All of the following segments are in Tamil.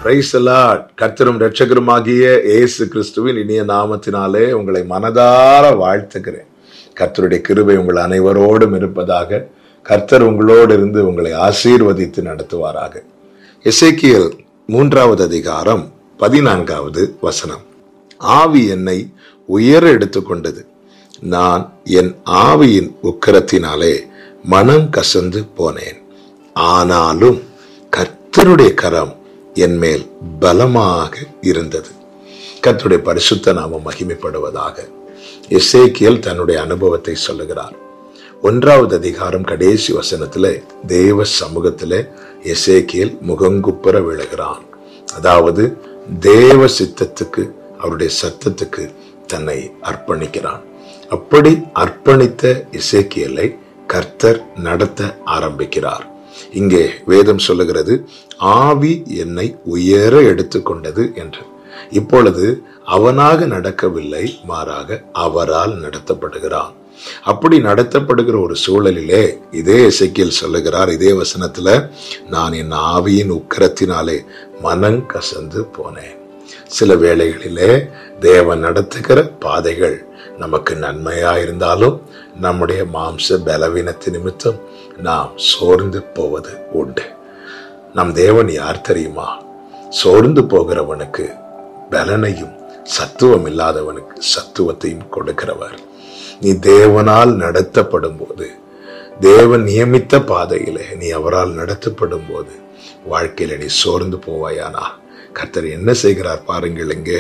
பிரைஸ் கர்த்தரும் ரட்சகருமாகிய இயேசு கிறிஸ்துவின் இனிய நாமத்தினாலே உங்களை மனதார வாழ்த்துகிறேன் கர்த்தருடைய கிருபை உங்கள் அனைவரோடும் இருப்பதாக கர்த்தர் உங்களோடு இருந்து உங்களை ஆசீர்வதித்து நடத்துவாராக எசேக்கியல் மூன்றாவது அதிகாரம் பதினான்காவது வசனம் ஆவி என்னை உயர எடுத்துக்கொண்டது நான் என் ஆவியின் உக்கிரத்தினாலே மனம் கசந்து போனேன் ஆனாலும் கர்த்தருடைய கரம் என் மேல் பலமாக இருந்தது கர்த்தருடைய பரிசுத்த நாமம் மகிமைப்படுவதாக எசேக்கியல் தன்னுடைய அனுபவத்தை சொல்லுகிறார் ஒன்றாவது அதிகாரம் கடைசி வசனத்துல தேவ சமூகத்துல எசேக்கியல் முகங்குப்புற விழுகிறான் அதாவது தேவ சித்தத்துக்கு அவருடைய சத்தத்துக்கு தன்னை அர்ப்பணிக்கிறான் அப்படி அர்ப்பணித்த இசைக்கியலை கர்த்தர் நடத்த ஆரம்பிக்கிறார் இங்கே வேதம் சொல்லுகிறது ஆவி என்னை உயர எடுத்துக்கொண்டது என்று இப்பொழுது அவனாக நடக்கவில்லை மாறாக அவரால் நடத்தப்படுகிறான் அப்படி நடத்தப்படுகிற ஒரு சூழலிலே இதே இசைக்கியல் சொல்லுகிறார் இதே வசனத்துல நான் என் ஆவியின் உக்கரத்தினாலே மனம் கசந்து போனேன் சில வேளைகளிலே தேவன் நடத்துகிற பாதைகள் நமக்கு நன்மையா இருந்தாலும் நம்முடைய மாம்ச பலவீனத்து நிமித்தம் நாம் சோர்ந்து போவது உண்டு நம் தேவன் யார் தெரியுமா சோர்ந்து போகிறவனுக்கு பலனையும் சத்துவம் இல்லாதவனுக்கு சத்துவத்தையும் கொடுக்கிறவர் நீ தேவனால் நடத்தப்படும் போது தேவன் நியமித்த பாதையிலே நீ அவரால் நடத்தப்படும் போது வாழ்க்கையில நீ சோர்ந்து போவாயானா கர்த்தர் என்ன செய்கிறார் பாருங்கள் இங்கே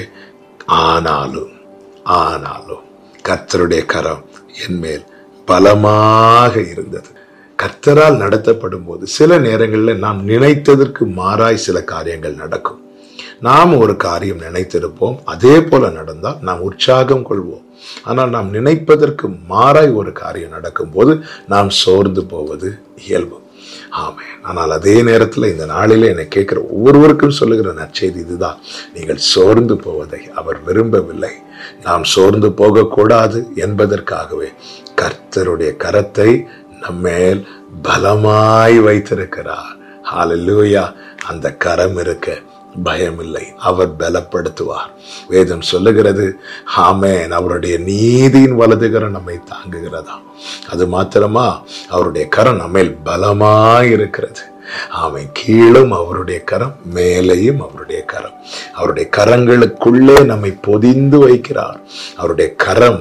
ஆனாலும் ஆனாலும் கர்த்தருடைய கரம் என் மேல் பலமாக இருந்தது கர்த்தரால் நடத்தப்படும் போது சில நேரங்களில் நாம் நினைத்ததற்கு மாறாய் சில காரியங்கள் நடக்கும் நாம் ஒரு காரியம் நினைத்திருப்போம் அதே போல நடந்தால் நாம் உற்சாகம் கொள்வோம் ஆனால் நாம் நினைப்பதற்கு மாறாய் ஒரு காரியம் நடக்கும்போது நாம் சோர்ந்து போவது இயல்பு ஆமே ஆனால் அதே நேரத்தில் இந்த நாளிலே என்னை கேட்கிற ஒவ்வொருவருக்கும் சொல்லுகிற நற்செய்தி இதுதான் நீங்கள் சோர்ந்து போவதை அவர் விரும்பவில்லை நாம் சோர்ந்து போகக்கூடாது என்பதற்காகவே கர்த்தருடைய கரத்தை நம்மேல் பலமாய் வைத்திருக்கிறார் ஹalleluya அந்த கரம் இருக்க பயமில்லை அவர் பலப்படுத்துவார் வேதம் சொல்லுகிறது ஆமேன் அவருடைய நீதியின் வலதுகரம் நம்மை தாங்குகிறதா அது மாத்திரமா அவருடைய கரம் நம்மேல் பலமாய் இருக்கிறது அவன் கீழும் அவருடைய கரம் மேலேயும் அவருடைய கரம் அவருடைய கரங்களுக்குள்ளே நம்மை பொதிந்து வைக்கிறார் அவருடைய கரம்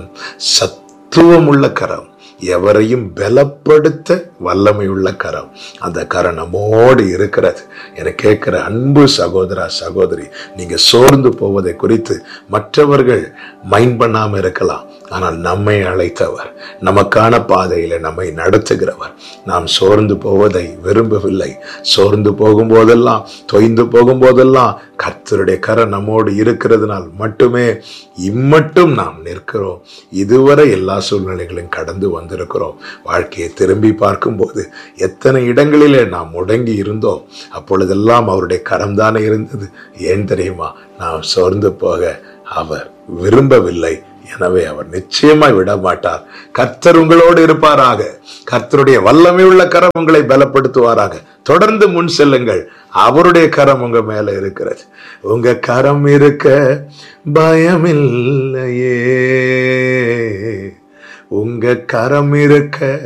சத்துவமுள்ள கரம் எவரையும் பலப்படுத்த வல்லமையுள்ள கரம் அந்த கரம் நம்மோடு இருக்கிறது என கேட்கிற அன்பு சகோதரா சகோதரி நீங்க சோர்ந்து போவதை குறித்து மற்றவர்கள் மைண்ட் பண்ணாம இருக்கலாம் ஆனால் நம்மை அழைத்தவர் நமக்கான பாதையில நம்மை நடத்துகிறவர் நாம் சோர்ந்து போவதை விரும்பவில்லை சோர்ந்து போகும்போதெல்லாம் தொய்ந்து போகும்போதெல்லாம் கர்த்தருடைய கரம் நம்மோடு இருக்கிறதுனால் மட்டுமே இம்மட்டும் நாம் நிற்கிறோம் இதுவரை எல்லா சூழ்நிலைகளையும் கடந்து வந்திருக்கிறோம் வாழ்க்கையை திரும்பி பார்க்கும்போது எத்தனை இடங்களிலே நாம் முடங்கி இருந்தோம் அப்பொழுதெல்லாம் அவருடைய கரம்தானே இருந்தது ஏன் தெரியுமா நாம் சோர்ந்து போக அவர் விரும்பவில்லை எனவே அவர் நிச்சயமாய் விட மாட்டார் கர்த்தர் உங்களோடு இருப்பாராக கர்த்தருடைய வல்லமை உள்ள கரம் உங்களை பலப்படுத்துவாராக தொடர்ந்து முன் செல்லுங்கள் அவருடைய கரம் உங்க மேல இருக்கிறது உங்க கரம் இருக்க பயமில்லையே உங்க கரம் இருக்க